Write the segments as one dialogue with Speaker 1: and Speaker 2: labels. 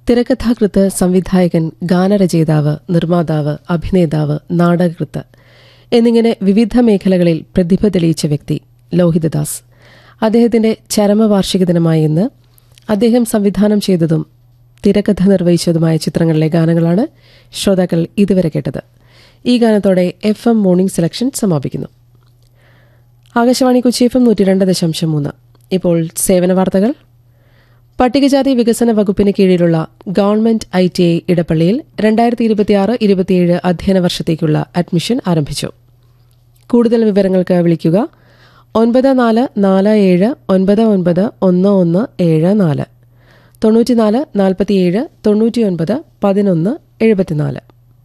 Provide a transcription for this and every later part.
Speaker 1: തിരക്കഥാകൃത്ത് സംവിധായകൻ ഗാനരചയിതാവ് നിർമ്മാതാവ് അഭിനേതാവ് നാടകകൃത്ത് എന്നിങ്ങനെ വിവിധ മേഖലകളിൽ പ്രതിഭ തെളിയിച്ച വ്യക്തി ലോഹിതദാസ് അദ്ദേഹത്തിന്റെ ചരമവാർഷിക ദിനമായ ഇന്ന് അദ്ദേഹം സംവിധാനം ചെയ്തതും തിരക്കഥ നിർവഹിച്ചതുമായ ചിത്രങ്ങളിലെ ഗാനങ്ങളാണ് ശ്രോതാക്കൾ ഇതുവരെ കേട്ടത് ഈ ഗാനത്തോടെ എഫ് എം മോർണിംഗ് സെലക്ഷൻ സമാപിക്കുന്നു ആകാശവാണി കൊച്ചി എഫ് എം നൂറ്റി രണ്ട് ദശാംശം മൂന്ന് ഇപ്പോൾ സേവന വാർത്തകൾ പട്ടികജാതി വികസന വകുപ്പിന് കീഴിലുള്ള ഗവൺമെന്റ് ഐ ടി ഐ ഇടപ്പള്ളിയിൽ രണ്ടായിരത്തി ഇരുപത്തിയാറ് ഇരുപത്തിയേഴ് അധ്യയന വർഷത്തേക്കുള്ള അഡ്മിഷൻ ആരംഭിച്ചു കൂടുതൽ വിവരങ്ങൾക്ക് വിളിക്കുക ഒൻപത് നാല് നാല് ഏഴ് ഒൻപത് ഒൻപത് ഒന്ന് ഒന്ന് ഏഴ് നാല് തൊണ്ണൂറ്റിനാല് നാൽപ്പത്തിയേഴ് തൊണ്ണൂറ്റിയൊൻപത് പതിനൊന്ന് എഴുപത്തിനാല്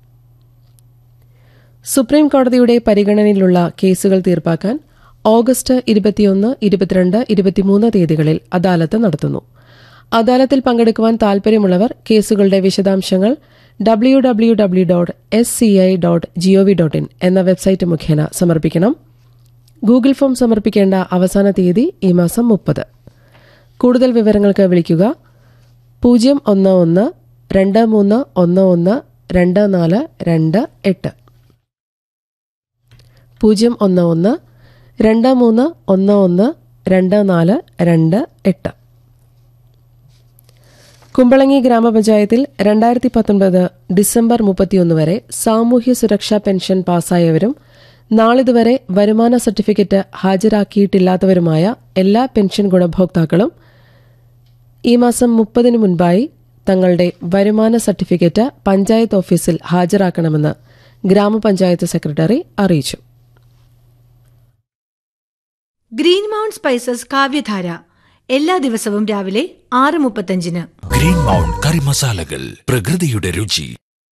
Speaker 1: സുപ്രീം കോടതിയുടെ പരിഗണനയിലുള്ള കേസുകൾ തീർപ്പാക്കാൻ ഓഗസ്റ്റ് ഇരുപത്തിയൊന്ന് ഇരുപത്തിരണ്ട് ഇരുപത്തിമൂന്ന് തീയതികളിൽ അദാലത്ത് നടത്തുന്നു അദാലത്തിൽ പങ്കെടുക്കുവാൻ താൽപര്യമുള്ളവർ കേസുകളുടെ വിശദാംശങ്ങൾ W W W dot S C I dot G O V dot in എന്ന വെബ്സൈറ്റ് മുഖേന സമർപ്പിക്കണം ഗൂഗിൾ ഫോം സമർപ്പിക്കേണ്ട അവസാന തീയതി ഈ മാസം മുപ്പത് കൂടുതൽ വിവരങ്ങൾക്ക് വിളിക്കുക പൂജ്യം ഒന്ന് ഒന്ന് രണ്ട് മൂന്ന് ഒന്ന് ഒന്ന് രണ്ട് നാല് രണ്ട് എട്ട് പൂജ്യം ഒന്ന് ഒന്ന് രണ്ട് മൂന്ന് ഒന്ന് ഒന്ന് രണ്ട് നാല് രണ്ട് എട്ട് കുമ്പളങ്ങി ഗ്രാമപഞ്ചായത്തിൽ രണ്ടായിരത്തി പത്തൊൻപത് ഡിസംബർ മുപ്പത്തിയൊന്ന് വരെ സാമൂഹ്യ സുരക്ഷാ പെൻഷൻ പാസ്സായവരും നാളിതുവരെ വരുമാന സർട്ടിഫിക്കറ്റ് ഹാജരാക്കിയിട്ടില്ലാത്തവരുമായ എല്ലാ പെൻഷൻ ഗുണഭോക്താക്കളും ഈ മാസം മുപ്പതിന് മുൻപായി തങ്ങളുടെ വരുമാന സർട്ടിഫിക്കറ്റ് പഞ്ചായത്ത് ഓഫീസിൽ ഹാജരാക്കണമെന്ന് ഗ്രാമപഞ്ചായത്ത് സെക്രട്ടറി അറിയിച്ചു
Speaker 2: ഗ്രീൻ മൗണ്ട് സ്പൈസസ് കാവ്യധാര എല്ലാ ദിവസവും രാവിലെ ആറ് മുപ്പത്തഞ്ചിന്
Speaker 3: ഗ്രീൻ മൗണ്ട് കറി മസാലകൾ പ്രകൃതിയുടെ രുചി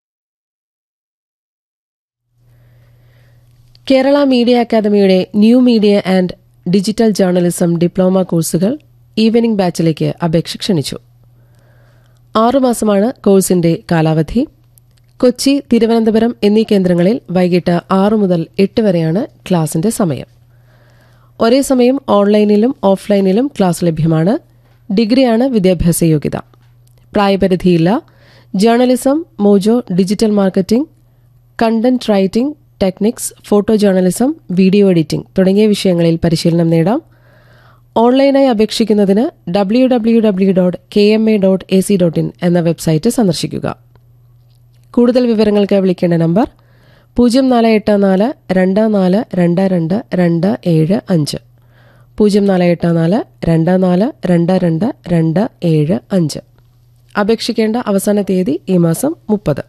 Speaker 1: കേരള മീഡിയ അക്കാദമിയുടെ new media and digital journalism diploma കോഴ്സുകൾ ഈവനിംഗ് ബാച്ചിലേക്ക് അപേക്ഷ ക്ഷണിച്ചു ആറുമാസമാണ് കോഴ്സിന്റെ കാലാവധി കൊച്ചി തിരുവനന്തപുരം എന്നീ കേന്ദ്രങ്ങളിൽ വൈകിട്ട് ആറ് മുതൽ എട്ട് വരെയാണ് ക്ലാസിന്റെ സമയം ഒരേ സമയം ഓൺലൈനിലും ഓഫ്ലൈനിലും ക്ലാസ് ലഭ്യമാണ് ഡിഗ്രിയാണ് വിദ്യാഭ്യാസ യോഗ്യത പ്രായപരിധിയില്ല journalism mojo digital marketing content writing techniques photo journalism video editing തുടങ്ങിയ വിഷയങ്ങളിൽ പരിശീലനം നേടാം ഓൺലൈനായി അപേക്ഷിക്കുന്നതിന് W W W dot K M A dot A C dot in എന്ന വെബ്സൈറ്റ് സന്ദർശിക്കുക കൂടുതൽ വിവരങ്ങൾക്ക് വിളിക്കേണ്ട നമ്പർ പൂജ്യം നാല് എട്ട് നാല് രണ്ട് നാല് രണ്ട് രണ്ട് രണ്ട് ഏഴ് അഞ്ച് പൂജ്യം നാല് എട്ട് നാല് രണ്ട് നാല് രണ്ട് രണ്ട് രണ്ട് ഏഴ് അഞ്ച് അപേക്ഷിക്കേണ്ട അവസാന തീയതി ഈ മാസം മുപ്പത്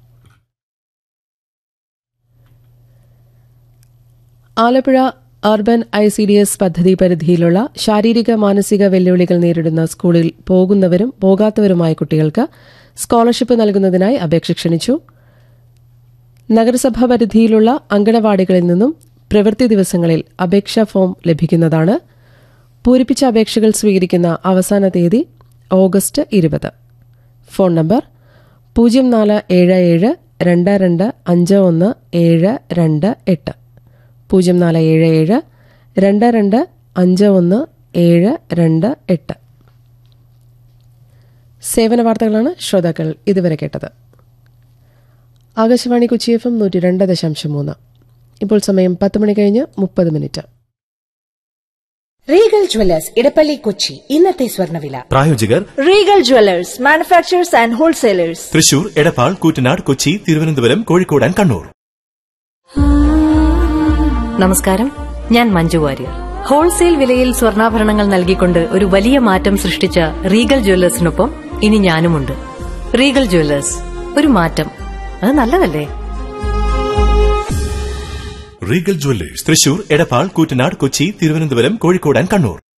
Speaker 1: Alappuzha urban I C D S പദ്ധതി പരിധിയിലുള്ള ശാരീരിക മാനസിക വെല്ലുവിളികൾ നേരിടുന്ന സ്കൂളിൽ പോകുന്നവരും പോകാത്തവരുമായ കുട്ടികൾക്ക് സ്കോളർഷിപ്പ് നൽകുന്നതിനായി അപേക്ഷ ക്ഷണിച്ചു നഗരസഭാ പരിധിയിലുള്ള അങ്കണവാടികളിൽ നിന്നും പ്രവൃത്തി ദിവസങ്ങളിൽ അപേക്ഷാ ഫോം ലഭിക്കുന്നതാണ് പൂരിപ്പിച്ച അപേക്ഷകൾ സ്വീകരിക്കുന്ന അവസാന തീയതി ഓഗസ്റ്റ് ഇരുപത് ഫോൺ നമ്പർ പൂജ്യം നാല് ഏഴ് ഏഴ് രണ്ട് രണ്ട് അഞ്ച് ഒന്ന് ഏഴ് രണ്ട് എട്ട് പൂജ്യം നാല് ഏഴ് ഏഴ് രണ്ട് രണ്ട് അഞ്ച് ഒന്ന് ഏഴ് രണ്ട് എട്ട് സേവന വാർത്തകളാണ് ശ്രോതാക്കൾ ഇതുവരെ കേട്ടത് ആകാശവാണി കൊച്ചി എഫ് എം നൂറ്റി രണ്ട് ദശാംശം മൂന്ന് ഇപ്പോൾ സമയം പത്ത് മണി കഴിഞ്ഞ് മുപ്പത് minute
Speaker 4: Regal Jewellers Edappally Kochi ഇന്നത്തെ സ്വർണ്ണവില
Speaker 5: പ്രായോജകർ
Speaker 6: Regal Jewellers manufacturers and wholesalers
Speaker 5: Thrissur Edappal Koottanad Kochi Thiruvananthapuram Kozhikode and Kannur
Speaker 7: നമസ്കാരം ഞാൻ മഞ്ജു വാര്യർ ഹോൾസെയിൽ വിലയിൽ സ്വർണ്ണാഭരണങ്ങൾ നൽകിക്കൊണ്ട് ഒരു വലിയ മാറ്റം സൃഷ്ടിച്ച റീഗൽ ജ്വല്ലേഴ്സിനൊപ്പം ഇനി ഞാനുമുണ്ട് റീഗൽ ജ്വല്ലേഴ്സ് ഒരു മാറ്റം അത് നല്ലതല്ലേ
Speaker 5: Regal Jewellers Thrissur Edappal Koottanad Kochi Thiruvananthapuram Kozhikode and Kannur